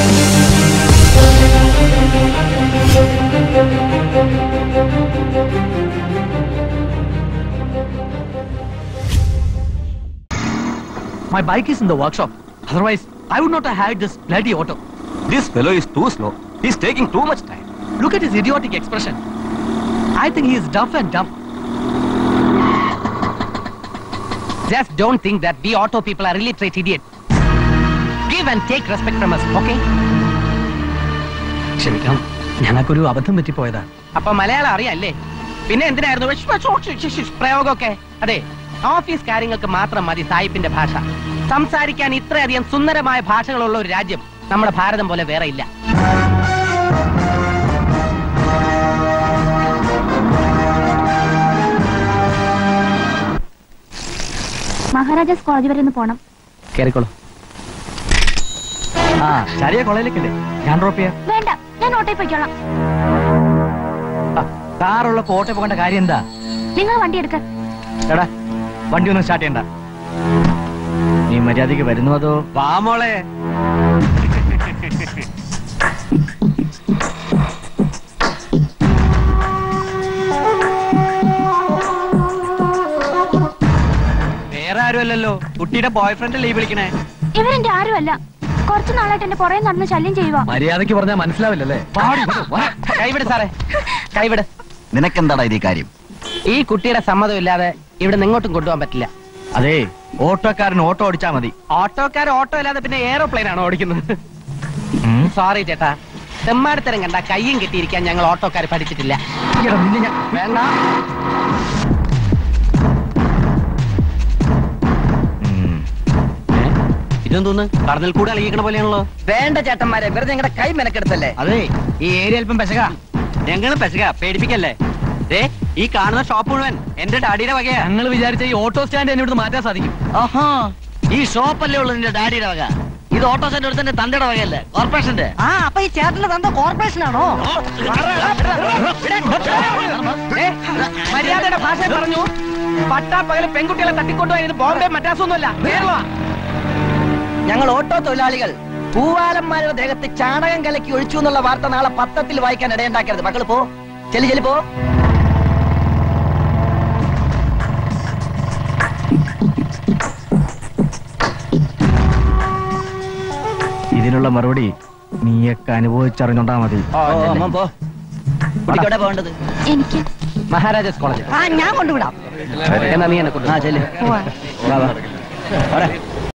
My bike is in the workshop. Otherwise, I would not have had this bloody auto. This fellow is too slow. He's taking too much time. Look at his idiotic expression. I think he is deaf and dumb. Just don't think that we auto people are illiterate idiots. Give and take respect from us, okay? ക്ഷമിക്കണം ഞങ്ങൾക്കൊരു അബദ്ധം പറ്റിപ്പോയതാ അപ്പൊ മലയാളം അറിയാല്ലേ പിന്നെ എന്തിനായിരുന്നു വിശ്വ ചോ- ചോ- ചോ- ചോ- പ്രയോഗമൊക്കെ അതെ ഓഫീസ് കാര്യങ്ങൾക്ക് മാത്രം മതി സായിപ്പിന്റെ ഭാഷ സംസാരിക്കാൻ ഇത്രയധികം സുന്ദരമായ ഭാഷകളുള്ള ഒരു രാജ്യം നമ്മുടെ ഭാരതം പോലെ വേറെ ഇല്ല മഹാരാജാസ് കോളേജ് വരെ ഒന്ന് പോണം കേറിക്കോളൂ ആ ശരിയാ കോളേജിലേക്കല്ലേ ഞാൻ ഡ്രോപ്പ് ചെയ്യാം വേണ്ട ഞാൻ ഓട്ടോയിൽ പോയിക്കോളാം ആ, കാറുള്ള കോട്ടെ പോകേണ്ട കാര്യം എന്താ നിങ്ങൾ വണ്ടി എടുക്ക എടാ വണ്ടി ഒന്നും സ്റ്റാർട്ട് ചെയ്യണ്ട നീ മര്യാദക്ക് വരുന്നു അതോ വാ മോളെ വേറെ ആരുമല്ലല്ലോ കുട്ടിയുടെ ബോയ് ഫ്രണ്ട് ലീവ് വിളിക്കണേ ഇവരെന്റെ ആരുമല്ല കുറച്ചു നാളായിട്ട് എന്റെ പുറകെ നടന്ന് ശല്യം ചെയ്യുക മര്യാദക്ക് പറഞ്ഞാൽ മനസ്സിലാവില്ലല്ലേ കൈവിട് സാറേ കൈവിട് നിനക്കെന്താടാ ഇത് ഈ കാര്യം ഈ കുട്ടിയുടെ സമ്മതം ഇല്ലാതെ ഇവിടെ നിങ്ങോട്ടും കൊണ്ടുപോകാൻ പറ്റില്ല അതെ ഓട്ടോക്കാരൻ ഓട്ടോ ഓടിച്ചാ മതി ഓട്ടോക്കാർ ഓട്ടോ അല്ലാതെ പിന്നെ എയറോപ്ലെയിൻ ആണോ ഓടിക്കുന്നത് സോറി ചേട്ടാ തെമ്മാടിത്തരം കണ്ട കയ്യും കെട്ടിയിരിക്കാൻ ഞങ്ങൾ ഓട്ടോക്കാർ പഠിച്ചിട്ടില്ല ഈയെടാ, നിന്നെ ഞാൻ- വേണ്ട ഉം. ഇതെന്തോന്ന് കടന്നിൽ കൂടെ അലകിക്കണ പോലെയാണല്ലോ വേണ്ട ചേട്ടന്മാരെ വെറുതെ ഞങ്ങളുടെ കൈ മെനക്കെടുത്തല്ലേ അതെ ഈ ഏരിയ അല്പം പെശക ഞങ്ങളും പെശക പേടിപ്പിക്കല്ലേ ദേ ഈ കാണുന്ന ഷോപ്പ് മുഴുവൻ എന്റെ ഡാഡിയുടെ വകയാ ഞങ്ങൾ വിചാരിച്ച ഈ ഓട്ടോ സ്റ്റാൻഡ് എന്നെ ഇവിടുന്ന് മാറ്റാൻ സാധിക്കും ആഹാ ഈ ഷോപ്പല്ലേ ഉള്ളു നിന്റെ ഡാഡിയുടെ വക ഇത് ഓട്ടോ സെന്റർ തന്നെ തന്തയുടെ വകയല്ലേ കോർപ്പറേഷന്റെ ആ അപ്പൊ ഈ ചേട്ടന്റെ തന്ന കോർപ്പറേഷൻ ആണോ മര്യാദയുടെ ഭാഷ പറഞ്ഞു പട്ടാപ്പകല് പെൺകുട്ടികളെ തട്ടിക്കൊണ്ടുപോയത് ബോംബെ മദ്രാസൊന്നുമല്ല കേരള ഞങ്ങൾ ഓട്ടോ തൊഴിലാളികൾ പൂവാലന്മാരുടെ ദേഹത്ത് ചാണകം കലക്കി ഒഴിച്ചു എന്നുള്ള വാർത്ത നാളെ പത്രത്തിൽ വായിക്കാൻ ഇടയുണ്ടാക്കരുത് മക്കൾ പോ ചെല്ലി ചെല്ലി പോ ഇതിനുള്ള മറുപടി നീയൊക്കെ അനുഭവിച്ചറിഞ്ഞോണ്ടാ മതി ഓ, അമ്മ പോ കുട്ടിക്കോട്ടെ പോകേണ്ടത് എനിക്ക് മഹാരാജാസ് കോളേജ് ആ ഞാൻ കൊണ്ടുവിടാം എന്നാ നീ എന്നെ കൊണ്ടു ആ ചെല്ലു വാ, വാ.